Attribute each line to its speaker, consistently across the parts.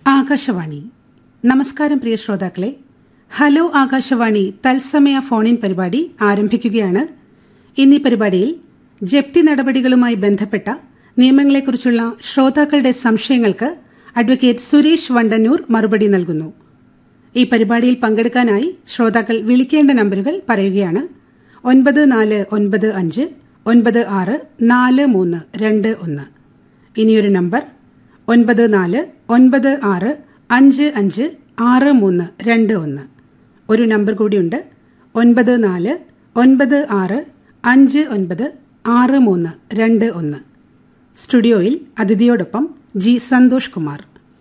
Speaker 1: ആകാശവാണി നമസ്കാരം പ്രിയ ശ്രോതാക്കളെ ഹലോ ആകാശവാണി തത്സമയ ഫോണിൻ പരിപാടി ആരംഭിക്കുകയാണ് ഇന്നീ പരിപാടിയിൽ ജപ്തി നടപടികളുമായി ബന്ധപ്പെട്ട നിയമങ്ങളെക്കുറിച്ചുള്ള ശ്രോതാക്കളുടെ സംശയങ്ങൾക്ക് അഡ്വക്കേറ്റ് സുരേഷ് വണ്ടന്നൂർ മറുപടി നൽകുന്നു ഈ പരിപാടിയിൽ പങ്കെടുക്കാനായി ശ്രോതാക്കൾ വിളിക്കേണ്ട നമ്പറുകൾ പറയുകയാണ് ഒൻപത് നാല് ഒൻപത് അഞ്ച് ഒൻപത് ആറ് നാല് മൂന്ന് രണ്ട് ഒന്ന് ഇനിയൊരു നമ്പർ ഒൻപത് നാല് ഒൻപത് ആറ് അഞ്ച് അഞ്ച് ആറ് മൂന്ന് രണ്ട് ഒന്ന് ഒരു നമ്പർ കൂടിയുണ്ട് ഒൻപത് നാല് ഒൻപത് ആറ് അഞ്ച് ഒൻപത് ആറ് മൂന്ന് രണ്ട് ഒന്ന് സ്റ്റുഡിയോയിൽ അതിഥിയോടൊപ്പം ജി സന്തോഷ് കുമാർ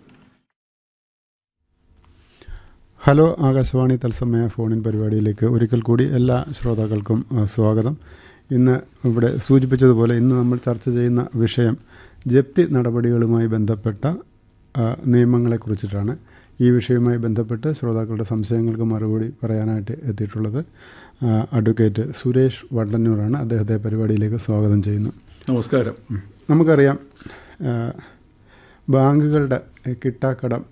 Speaker 2: ഹലോ ആകാശവാണി തത്സമയ ഫോണിൻ പരിപാടിയിലേക്ക് ഒരിക്കൽ കൂടി എല്ലാ ശ്രോതാക്കൾക്കും ആ, സ്വാഗതം ഇന്ന് ഇവിടെ സൂചിപ്പിച്ചതുപോലെ ഇന്ന് നമ്മൾ ചർച്ച ചെയ്യുന്ന വിഷയം ജപ്തി നടപടികളുമായി ബന്ധപ്പെട്ട ആ, നിയമങ്ങളെക്കുറിച്ചിട്ടാണ് ഈ വിഷയവുമായി ബന്ധപ്പെട്ട് ശ്രോതാക്കളുടെ സംശയങ്ങൾക്ക് മറുപടി പറയാനായിട്ട് എത്തിയിട്ടുള്ളത് ആ, അഡ്വക്കേറ്റ് സുരേഷ് വണ്ടന്നൂറാണ് അദ്ദേഹത്തെ പരിപാടിയിലേക്ക് സ്വാഗതം ചെയ്യുന്നു
Speaker 3: നമസ്കാരം
Speaker 2: ഉം. നമുക്കറിയാം ആ, ബാങ്കുകളുടെ കിട്ടാക്കടം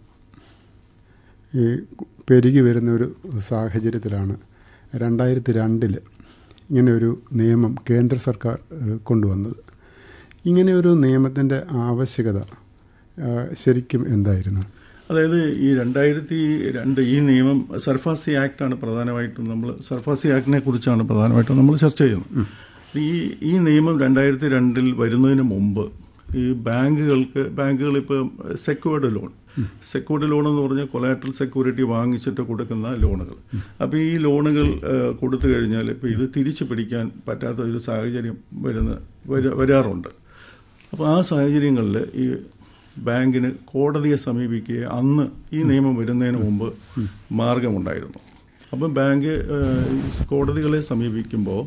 Speaker 2: ഈ പെരുകി വരുന്ന ഒരു സാഹചര്യത്തിലാണ് രണ്ടായിരത്തി രണ്ടിൽ ഇങ്ങനെ ഒരു നിയമം കേന്ദ്ര സർക്കാർ ഏഹ്, കൊണ്ടുവന്നത് ഇങ്ങനെ ഒരു നിയമത്തിൻ്റെ ആവശ്യകത ആ, ശരിക്കും എന്തായിരുന്നു
Speaker 3: അതായത് ഈ രണ്ടായിരത്തി രണ്ട് ഈ നിയമം സർഫാസി ആക്ട് ആണ് പ്രധാനമായിട്ടും നമ്മൾ സർഫാസി ആക്ടിനെ കുറിച്ചാണ് പ്രധാനമായിട്ടും നമ്മൾ ചർച്ച ചെയ്യുന്നത് ഈ ഈ നിയമം രണ്ടായിരത്തി രണ്ടിൽ വരുന്നതിന് മുമ്പ് ഈ ബാങ്കുകൾക്ക് ബാങ്കുകൾ ഇപ്പോൾ സെക്യൂർഡ് ലോൺ സെക്യൂർഡ് ലോൺ എന്ന് പറഞ്ഞാൽ കൊലാട്രൽ സെക്യൂരിറ്റി വാങ്ങിച്ചിട്ട് കൊടുക്കുന്ന ലോണുകൾ അപ്പോൾ ഈ ലോണുകൾ ഏഹ്, കൊടുത്തു കഴിഞ്ഞാൽ ഇപ്പോൾ ഇത് തിരിച്ചു പിടിക്കാൻ പറ്റാത്ത ഒരു സാഹചര്യം വരുന്ന വര- വരാറുണ്ട് അപ്പോൾ ആ സാഹചര്യങ്ങളിൽ ഈ ബാങ്കിന് കോടതിയെ സമീപിക്കുക അന്ന് ഈ നിയമം വരുന്നതിന് മുമ്പ് മാർഗമുണ്ടായിരുന്നു അപ്പം ബാങ്ക് ഏഹ്, ഈ കോടതികളെ സമീപിക്കുമ്പോൾ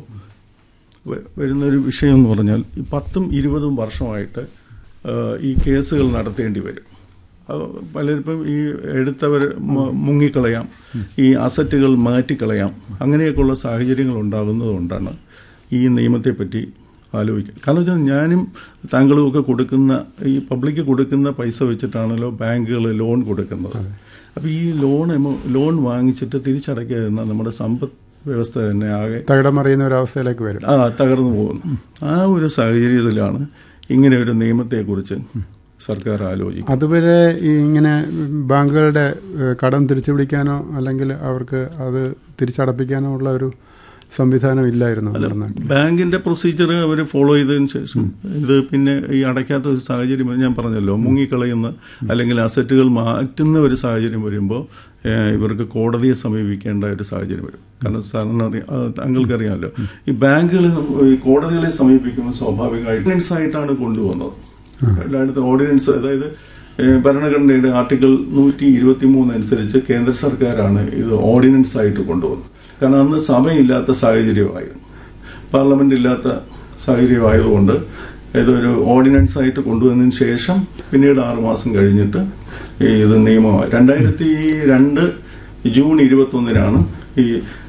Speaker 3: വ- വരുന്നൊരു വിഷയം എന്ന് പറഞ്ഞാൽ ഈ പത്തും ഇരുപതും വർഷമായിട്ട് ഏഹ്, ഈ കേസുകൾ നടത്തേണ്ടി വരും അത് പലരിപ്പം ഈ എടുത്തവർ മ- മുങ്ങിക്കളയാം ഈ അസറ്റുകൾ മാറ്റിക്കളയാം അങ്ങനെയൊക്കെയുള്ള സാഹചര്യങ്ങൾ ഉണ്ടാകുന്നതുകൊണ്ടാണ് ഈ നിയമത്തെപ്പറ്റി ആലോചിക്കുക കാരണം വെച്ചാൽ ഞാനും താങ്കളും ഒക്കെ കൊടുക്കുന്ന ഈ പബ്ലിക്ക് കൊടുക്കുന്ന പൈസ വെച്ചിട്ടാണല്ലോ ബാങ്കുകൾ ലോൺ കൊടുക്കുന്നത് അപ്പോൾ ഈ ലോൺ എമൗ- ലോൺ വാങ്ങിച്ചിട്ട് തിരിച്ചടയ്ക്കാതിരുന്ന നമ്മുടെ സമ്പദ് വ്യവസ്ഥ തന്നെ ആകെ
Speaker 2: തകിടമറിയുന്ന ഒരു അവസ്ഥയിലേക്ക് വരും
Speaker 3: ആ തകർന്നു പോകുന്നു ആ ഒരു സാഹചര്യത്തിലാണ് ഇങ്ങനെ ഒരു നിയമത്തെക്കുറിച്ച് സർക്കാർ ആലോചിക്കുന്നത്
Speaker 2: അതുവരെ ഈ ഇങ്ങനെ ബാങ്കുകളുടെ ഏഹ്, കടം തിരിച്ചു പിടിക്കാനോ അല്ലെങ്കിൽ അവർക്ക് അത് തിരിച്ചടപ്പിക്കാനോ ഉള്ള ഒരു സംവിധാനം ഇല്ലായിരുന്നു നമ്മുടെ നാട്ടിൽ
Speaker 3: ബാങ്കിന്റെ പ്രൊസീജിയർ അവർ ഫോളോ ചെയ്തതിന് ശേഷം ഇത് പിന്നെ ഈ അടയ്ക്കാത്ത ഒരു സാഹചര്യം ഞാൻ പറഞ്ഞല്ലോ മുങ്ങിക്കളയുന്ന അല്ലെങ്കിൽ അസറ്റുകൾ മാറ്റുന്ന ഒരു സാഹചര്യം വരുമ്പോൾ ഏഹ്, ഇവർക്ക് കോടതിയെ സമീപിക്കേണ്ട ഒരു സാഹചര്യം വരും കാരണം സാറിന് അറിയാം ആ, താങ്കൾക്കറിയാമല്ലോ ഈ ബാങ്കുകൾ ഈ കോടതികളെ സമീപിക്കുമ്പോൾ സ്വാഭാവികമായിട്ട് ഓർഡിനൻസ് ആയിട്ടാണ് കൊണ്ടുവന്നത് രണ്ടായിരത്തി ഓർഡിനൻസ് അതായത് ഏഹ്, ഭരണഘടനയുടെ ആർട്ടിക്കിൾ നൂറ്റി ഇരുപത്തി മൂന്ന് അനുസരിച്ച് കേന്ദ്ര സർക്കാരാണ് ഇത് ഓർഡിനൻസ് ആയിട്ട് കൊണ്ടുവന്നത് കാരണം അന്ന് സഭയില്ലാത്ത സാഹചര്യമായിരുന്നു പാർലമെന്റ് ഇല്ലാത്ത സാഹചര്യമായതുകൊണ്ട് ഇതൊരു ഓർഡിനൻസ് ആയിട്ട് കൊണ്ടുവന്നതിന് ശേഷം പിന്നീട് ആറുമാസം കഴിഞ്ഞിട്ട് ഈ ഇത് നിയമമായി രണ്ടായിരത്തി രണ്ട് ജൂൺ ഇരുപത്തൊന്നിനാണ് ഈ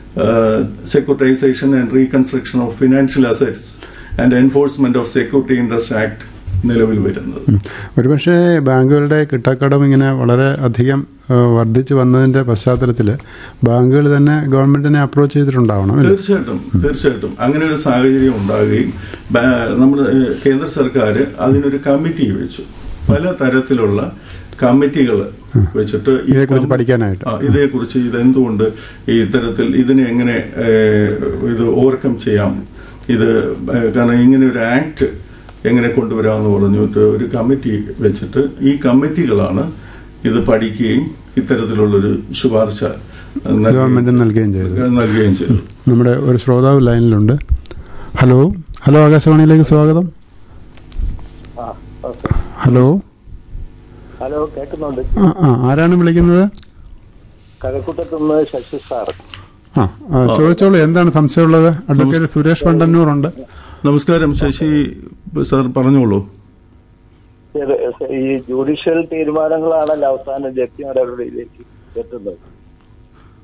Speaker 3: securitisation and reconstruction of financial assets and enforcement of security interest act നിലവിൽ വരുന്നത്
Speaker 2: ഉം. ഒരുപക്ഷെ ബാങ്കുകളുടെ കിട്ടാക്കടം ഇങ്ങനെ വളരെ അധികം ഏഹ്, വർദ്ധിച്ചു വന്നതിന്റെ പശ്ചാത്തലത്തിൽ ബാങ്കുകൾ തന്നെ ഗവൺമെന്റിനെ അപ്രോച്ച് ചെയ്തിട്ടുണ്ടാവണം അല്ലേ?
Speaker 3: തീർച്ചയായിട്ടും തീർച്ചയായിട്ടും അങ്ങനെ ഒരു സാഹചര്യം ഉണ്ടാകുകയും നമ്മുടെ കേന്ദ്ര സർക്കാർ അതിനൊരു കമ്മിറ്റി വെച്ചു പല തരത്തിലുള്ള കമ്മിറ്റികൾ വെച്ചിട്ട് ഈ
Speaker 2: ഇതേക്കുറിച്ച്
Speaker 3: കം-
Speaker 2: പഠിക്കാനായിട്ട്.
Speaker 3: ആ, ഇതേക്കുറിച്ച് ഇതെന്തുകൊണ്ട് ഈ ഇത്തരത്തിൽ ഇതിനെ എങ്ങനെ ഏഹ്, ഇത് ഓവർകം ചെയ്യാം ഇത് ഏഹ്, കാരണം ഇങ്ങനെ ഒരു ആക്ട് എങ്ങനെ കൊണ്ടുവരാമെന്ന് പറഞ്ഞിട്ട് ഒരു കമ്മിറ്റി വെച്ചിട്ട് ഈ കമ്മിറ്റികളാണ് ഇത് പഠിക്കുകയും ഇത്തരത്തിലുള്ളൊരു ശുപാർശ നൽകുകയും
Speaker 2: ഗവൺമെന്റിന് നൽകുകയും ചെയ്തത്
Speaker 3: നൽകുകയും ചെയ്തു
Speaker 2: നമ്മുടെ ഒരു ശ്രോതാവ് ലൈനിലുണ്ട് ഹലോ ഹലോ ആകാശവാണിയിലേക്ക് സ്വാഗതം
Speaker 4: ആ, ഓക്കെ.
Speaker 2: ഹലോ
Speaker 4: ഹലോ കേൾക്കുന്നുണ്ട്
Speaker 2: ആ ആ ആരാണ് വിളിക്കുന്നത്
Speaker 4: കഴക്കൂട്ടത്തുനിന്ന് ശശി സാർ
Speaker 2: ആ ആ, ചോദിച്ചോളൂ എന്താണ് സംശയമുള്ളത് അഡ്വക്കേറ്റ് സുരേഷ് വണ്ടന്നൂറുണ്ട്
Speaker 3: നമസ്കാരം ശശി സാർ പറഞ്ഞോളൂ
Speaker 4: ഇത് ഈ ജുഡീഷ്യൽ തീരുമാനങ്ങളാണല്ലോ അവസാനം ജപ്തി നടപടിയിലേക്ക് എത്തുന്നത്